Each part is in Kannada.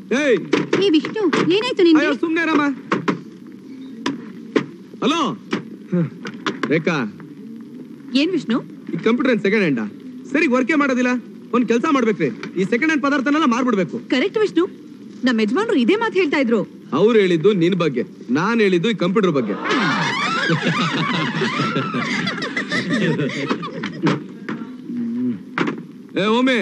ಏಯ್ ಏ ವಿಷ್ಣು ಏನಾಯ್ತು ನಿನ್ಗೆ ಅಯ್ಯೋ ಸುಮ್ನೆ ರಾಮ ಹಲೋ ರೇಖಾ ಏನ್ ವಿಷ್ಣು ಈ ಕಂಪ್ಯೂಟರ್ ಏನ್ ಸೆಕೆಂಡ್ ಹ್ಯಾಂಡ ಸರಿ ವರ್ಕೇ ಮಾಡೋದಿಲ್ಲ ಒಂದ್ ಕೆಲಸ ಮಾಡ್ಬೇಕ್ರಿ ಈ ಸೆಕೆಂಡ್ ಹ್ಯಾಂಡ್ ಪದಾರ್ಥನೆಲ್ಲ ಮಾರ್ಬಿಡ್ಬೇಕು ಕರೆಕ್ಟ್ ವಿಷ್ಣು ನಮ್ಮ ಯಜಮಾನ್ರು ಇದೇ ಮಾತು ಹೇಳ್ತಾ ಇದ್ರು ಅವ್ರು ಹೇಳಿದ್ದು ನಿನ್ ಬಗ್ಗೆ ನಾನ್ ಹೇಳಿದ್ದು ಈ ಕಂಪ್ಯೂಟರ್ ಬಗ್ಗೆ ಏ ಒಮ್ಮೆ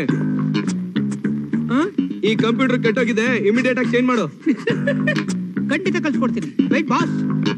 ಈ ಕಂಪ್ಯೂಟರ್ ಕೆಟ್ಟೋಗಿದೆ ಇಮಿಡಿಯೇಟ್ ಆಗಿ ಚೇಂಜ್ ಮಾಡು ಖಂಡಿತ ಕಳ್ಸ್ಕೊಡ್ತೀನಿ right boss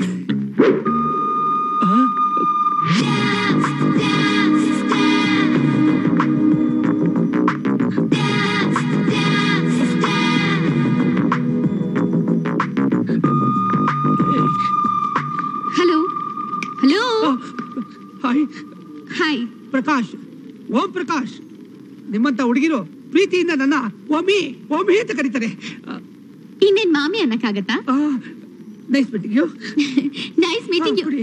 hello hello hi hi Prakash Om Prakash ನಿಮ್ಮಂತ ಹುಡುಗಿರು ಪ್ರೀತಿಯಿಂದ ನನ್ನ ಓಮಿ ಓಮಿ ಅಂತ ಕರೀತಾರೆ ಇನ್ನೇನ್ ಮಾಮಿ ಅನ್ನಕ್ಕಾಗತ್ತಾ nice meeting you nice meeting you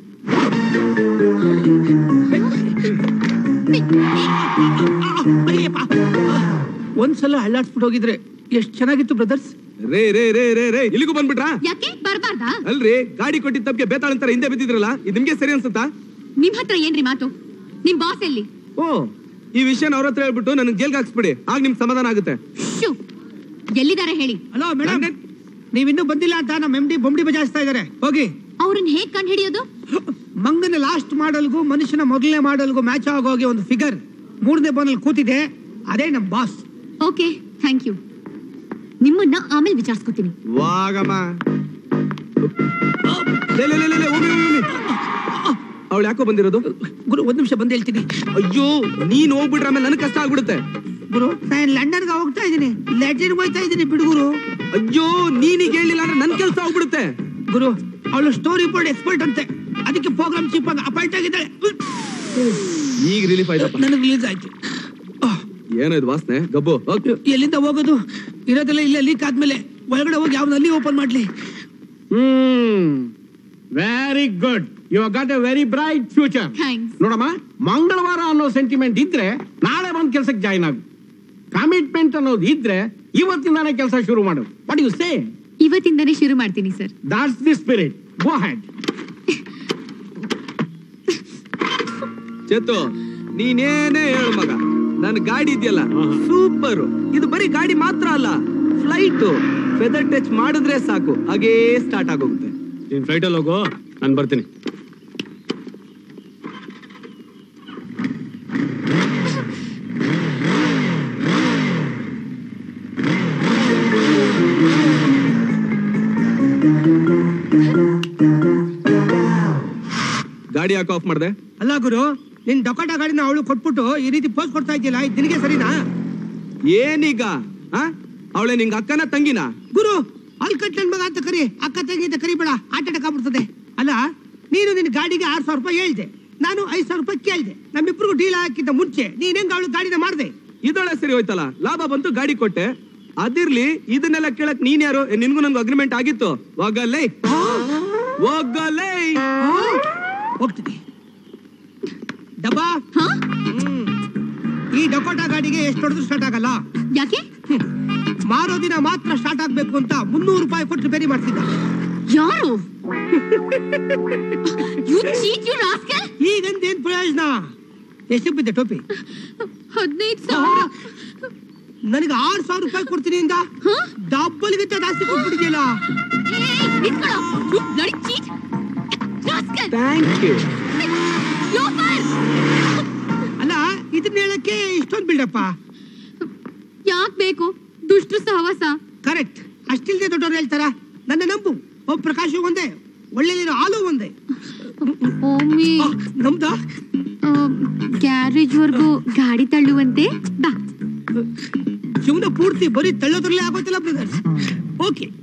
ಒಂದ್ಸಲ ಹಳ್ಳಾಡ್ಸ್ಬಿಟ್ಟು ಹೋಗಿದ್ರೆ ಎಷ್ಟ್ ಚೆನ್ನಾಗಿತ್ತು ಬ್ರದರ್ಸ್ ರೇ ರೇ ರೇ ರೇ ರೇ ಇಲ್ಲಿಗೂ ಬಂದ್ಬಿಟ್ರಾ ಯಾಕೆ ಬರ್ಬಾರ್ದಾ ಅಲ್ರಿ ಗಾಡಿ ಕೊಟ್ಟಿದ್ದ ತಪ್ಪಿಗೆ ಬೇತಾಳ ಅಂತಾರೆ ಹಿಂದೆ ಬಿದ್ದಿದ್ರಲ್ಲ ಇದು ನಿಮ್ಗೆ ಸರಿ ಅನ್ಸುತ್ತಾ ನಿಮ್ ಹತ್ರ ಏನ್ರಿ ಮಾತು ನಿಮ್ ಬಾಸ್ ಎಲ್ಲಿ ಓ ಈ ವಿಷಯನ ಅವ್ರ ಹತ್ರ ಹೇಳ್ಬಿಟ್ಟು ನನಗೆ ಜೈಲ್ಗೆ ಹಾಕ್ಸ್ಬಿಡಿ ಆಗ ನಿಮ್ ಸಮಾಧಾನ ಆಗುತ್ತೆ ಶೂ ಎಲ್ಲಿದ್ದಾರೆ ಹೇಳಿ ಹಲೋ ಮೇಡಮ್ ನನ್ಗೆ- ನೀವಿನ್ನೂ ಬಂದಿಲ್ಲ ಅಂತ ನಮ್ಮ ಎಂ ಡಿ ಬೊಂಬಡಿ ಬಜಾಯಿಸ್ತಾ ಇದಾರೆ ಹೋಗಿ ಅವ್ರನ್ನ ಹೇಗ್ ಕಂಡು ಹಿಡಿಯೋದು ಮಂಗನ ಲಾಸ್ಟ್ ಮಾಡಲ್ಗೂ ಮನುಷ್ಯನ ಮೊದಲನೇ ಮಾಡಲ್ಗೂ ಮ್ಯಾಚ್ ಆಗೋಗಿ ಒಂದು ಫಿಗರ್ ಮೂರನೇ ಬೋನಲ್ಲಿ ಕೂತಿದೆ ಅದೇ ನಮ್ ಬಾಸ್ ಓಕೆ ಥ್ಯಾಂಕ್ ಯು ನಿಮ್ಮನ್ನ ಆಮೇಲೆ ವಿಚಾರಿಸ್ಕೊತೀನಿ ವಾಗಮ್ಮ ಲೇ, ಲೇ, ಲೇ, ಲೇ, ಲೇ, ಹೋಗಿ, ಹೋಗಿ, ಹೋಗಿ. ಅವಳು ಯಾಕೋ ಬಂದಿರೋದು ಗುರು ಒಂದ್ ನಿಮಿಷ ಬಂದು ಹೇಳ್ತೀನಿ ಅಯ್ಯೋ ನೀನ್ ಹೋಗ್ಬಿಟ್ರೆ ಆಮೇಲೆ ನನಗೆ ಕಷ್ಟ ಆಗ್ಬಿಡುತ್ತೆ ಗುರು ನಾನು ಲಂಡನ್ಗೆ ಹೋಗ್ತಾ ಇದ್ದೀನಿ ಲೆಟರ್ಗೆ ಹೋಗ್ತಾ ಇದ್ದೀನಿ ಬಿಡುಗುರು ಅಯ್ಯೋ ನೀನೀಗ ಹೇಳಿಲ್ಲ ಅಂದ್ರೆ ನನ್ ಕೆಲಸ ಆಗ್ಬಿಡುತ್ತೆ ಗುರು ಅವಳು ಸ್ಟೋರಿ ಬೋರ್ಡ್ ಎಕ್ಸ್ಪರ್ಟ್ ಅಂತೆ ಅದಕ್ಕೆ ಪ್ರೋಗ್ರಾಮ್ ಚೀಪ್ ಆಗಿ ಅಪಾಯಿಂಟ್ ಆಗಿದ್ದಾಳೆ ಈಗ ರಿಲೀಫ್ ಆಯ್ತಪ್ಪ ನನಗೆ ರಿಲೀಸ್ ಆಯ್ತು ಆಹ್, ಏನೋ ಇದು ವಾಸನೆ ಗಬ್ಬು ಹೋಗ್. ಎಲ್ಲಿಂದ ಹೋಗೋದು ಇರೋದೆಲ್ಲ ಇಲ್ಲ ಲೀಕ್ ಆದ್ಮೇಲೆ ಒಳಗಡೆ ಹೋಗಿ ಯಾವ್ದು ಅಲ್ಲಿ ಓಪನ್ ಮಾಡ್ಲಿ hmm very good you got a very bright future thanks ನೋಡಮ್ಮ ಮಂಗಳವಾರ ಅನ್ನೋ ಸೆಂಟಿಮೆಂಟ್ ಇದ್ರೆ ನಾಳೆ ಬಂದ್ ಕೆಲ್ಸಕ್ಕೆ ಜಾಯಿನ್ ಆಗು ಕಮಿಟ್ಮೆಂಟ್ ಅನ್ನೋದು ಇದ್ರೆ ಇವತ್ತಿಂದಾನೇ ಕೆಲಸ ಶುರು ಮಾಡು ವಾಟ್ ಯು ಸೇ ಇವತ್ತಿಂದನೇ ಶುರು ಮಾಡ್ತೀನಿ sir that's the spirit go ahead Chetu ನೀನೇನೇ ಹೇಳು ಮಗ ನನ್ ಗಾಡಿ ಇದೆಯಲ್ಲ ಸೂಪರ್ ಇದು ಬರೀ ಗಾಡಿ ಮಾತ್ರ ಅಲ್ಲ ಫ್ಲೈಟ್ ಫೆದರ್ ಟಚ್ ಮಾಡಿದ್ರೆ ಸಾಕು ಹಾಗೇ ಸ್ಟಾರ್ಟ್ ಆಗೋಗುತ್ತೆ ನೀನ್ ಫ್ಲೈಟ್ ಅಲ್ಲಿ ಹೋಗು ನಾನು ಬರ್ತೀನಿ ಗಾಡಿ ಯಾಕೆ ಆಫ್ ಮಾಡ್ದೆ ಅಲ್ಲ ಗುರು ನಿನ್ ಡೊಕಾಟ ಗಾಡಿನ ಅವಳು ಕೊಟ್ಬಿಟ್ಟು ಈ ರೀತಿ ಪೋಸ್ಟ್ ಕೊಡ್ತಾ ಇದೆಯಲ್ಲ ಇದು ನಿನಗೆ ಸರಿನಾ ಏನೀಗ ಅವಳೆ ನಿಂಗ ಅಕ್ಕನ ತಂಗಿನ ಗುರು ಅಲ್ಲಿ ಕಟ್ ನನ್ ಮಗ ಅಂತ ಕರಿ ಅಕ್ಕ ತಂಗಿ ಅಂತ ಕರಿಬೇಡ ಆಟ ಆಗ್ಬಿಡ್ತದೆ ಅಲ್ಲ ನೀನು ನಿನ್ನ ಗಾಡಿಗೆ ಆರ್ ಸಾವಿರ ರೂಪಾಯಿ ಹೇಳ್ದೆ ನಾನು ಐದ್ ಸಾವಿರ ರೂಪಾಯಿ ಕೇಳ್ದೆ ನಮ್ಮಿಬ್ರಿಗೂ ಡೀಲ್ ಹಾಕಿದ್ದ ಮುಂಚೆ ನೀನ್ ಹೆಂಗ್ ಅವಳು ಗಾಡಿನ ಮಾಡ್ದೆ ಇದೊಳೆ ಸರಿ ಹೋಯ್ತಲ್ಲ ಲಾಭ ಬಂತು ಗಾಡಿ ಕೊಟ್ಟೆ ಅದಿರ್ಲಿ ಇದನ್ನೆಲ್ಲ ಕೇಳಕ್ ನೀನ್ ಯಾರು ಏ, ನಿನ್ಗೂ ನಂಗೂ ಅಗ್ರಿಮೆಂಟ್ ಆಗಿತ್ತು ಹೋಗಲ್ಲೇ ಹೋಗಲ್ಲೇ ಹೋಗ್ತೀನಿ ಡಬ್ಬಾ ಹಾ ಹ್ಮ್. ಈ ಡಕೋಟಾ ಗಾಡಿಗೆ ಎಷ್ಟು ಹೊಡೆದ್ರು ಸ್ಟಾರ್ಟ್ ಆಗಲ್ಲ ಯಾಕೆ ಹ್ಮ್. ಮಾರೋ ದಿನ ಮಾತ್ರ ಸ್ಟಾರ್ಟ್ ಆಗ್ಬೇಕು ಅಂತ ಮುನ್ನೂರು ರೂಪಾಯಿ ಕೊಟ್ಟು ರಿಪೇರಿ ಮಾಡ್ತಿದ್ದ ಯಾರು ಯು ಚೀಟ್ ಯು ರಾಸ್ಕಲ್ ಈಗಂತೇನ್ ಪ್ರಯೋಜನ ಎಷ್ಟು ಬಿದ್ದೆ ಟೋಪಿ ಹದಿನೈದು ಸಾವಿರ ನನಗೆ ಆರ್ ಸಾವಿರ ರೂಪಾಯಿ ಕೊಡ್ತೀನಿ ಇಂದ ಹಾ? ಡಬ್ಬಲ್ಗಿಂತ ಜಾಸ್ತಿ ಕೊಟ್ಬಿಟ್ಟಿದ್ಯಲ್ಲ ಏಯ್, ನಿಂತ್ಕೊಳ್ಳೋ. You bloody cheat. Rascal. Thank you Loafer. ಅಲ್ಲ ಇದನ್ನ ಹೇಳಕ್ಕೆ ಇಷ್ಟೊಂದು ಬಿಲ್ಡಪ್ಪ ಯಾಕ್ ಬೇಕು ದುಷ್ಟ ಸಹವಾಸ ಕರೆಕ್ಟ್ ಅಷ್ಟಿಲ್ದೆ ದೊಡ್ಡವ್ರು ಹೇಳ್ತಾರ ನನ್ನ ನಂಬು ಓ ಪ್ರಕಾಶ್ ಒಂದೇ ಒಳ್ಳೆಲಿರೋ ಹಾಲು ಒಂದೇ ಒಮ್ಮೆ ಆ, ನಮ್ದ ಗ್ಯಾರೇಜ್ ವರ್ಗೂ ಗಾಡಿ ತಳ್ಳುವಂತೆ ಬಾ ಜೀವನ ಪೂರ್ತಿ ಬರೀ ತಳ್ಳೋದ್ರಲ್ಲೇ ಆಗೋತಿಲ್ಲ ಬ್ರದರ್ಸ್ ಓಕೆ